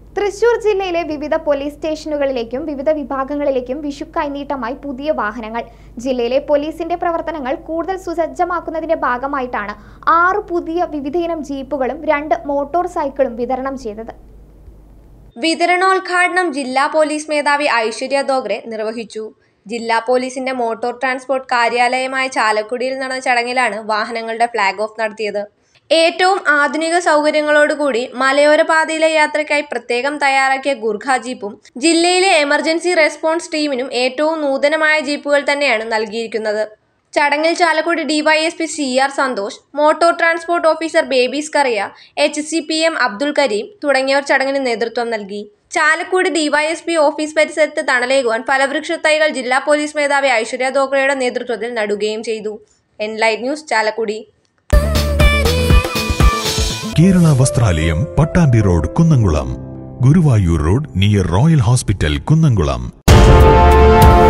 തൃശൂർ ജില്ലയിലെ വിവിധ പോലീസ് സ്റ്റേഷനുകളിലേക്കും വിവിധ വിഭാഗങ്ങളിലേക്കും വിഷു കൈനീട്ടമായി പുതിയ വാഹനങ്ങൾ ജില്ലയിലെ പോലീസിന്റെ പ്രവർത്തനങ്ങൾ കൂടുതൽ സുസജ്ജമാക്കുന്നതിന്റെ ഭാഗമായിട്ടാണ് ആറ് പുതിയ വിവിധയിനം ജീപ്പുകളും രണ്ട് മോട്ടോർ സൈക്കിളും വിതരണം ചെയ്തത് വിതരണോദ്ഘാടനം ജില്ലാ പോലീസ് മേധാവി ഐശ്വര്യ ദോഗ്രെ നിർവഹിച്ചു ജില്ലാ പോലീസിന്റെ മോട്ടോർ ട്രാൻസ്പോർട്ട് കാര്യാലയമായ ചാലക്കുടിയിൽ നടന്ന ചടങ്ങിലാണ് വാഹനങ്ങളുടെ ഫ്ളാഗ് ഓഫ് നടത്തിയത് ഏറ്റവും ആധുനിക സൗകര്യങ്ങളോടുകൂടി മലയോര പാതയിലെ യാത്രയ്ക്കായി പ്രത്യേകം തയ്യാറാക്കിയ ഗുർഖ ജീപ്പും ജില്ലയിലെ എമർജൻസി റെസ്പോൺസ് ടീമിനും ഏറ്റവും നൂതനമായ ജീപ്പുകൾ തന്നെയാണ് നൽകിയിരിക്കുന്നത് ചടങ്ങിൽ Chalakudy DYSP C R Santhosh motor transport officer ബേബീസ് കറിയ H C P M Abdul Kareem തുടങ്ങിയവർ ചടങ്ങിന് നേതൃത്വം നൽകി ചാലക്കുടി ഡിവൈഎസ്പി ഓഫീസ് പരിസരത്ത് തണലേകുവാൻ ഫലവൃക്ഷ തൈകൾ ജില്ലാ പോലീസ് മേധാവി ഐശ്വര്യ ദോഗ്രയുടെ നേതൃത്വത്തിൽ നടുകയും ചെയ്തു enlight news Chalakudy Kerala Vasthralayam Pattambi road Kunnamkulam Guruvayur road near royal hospital Kunnamkulam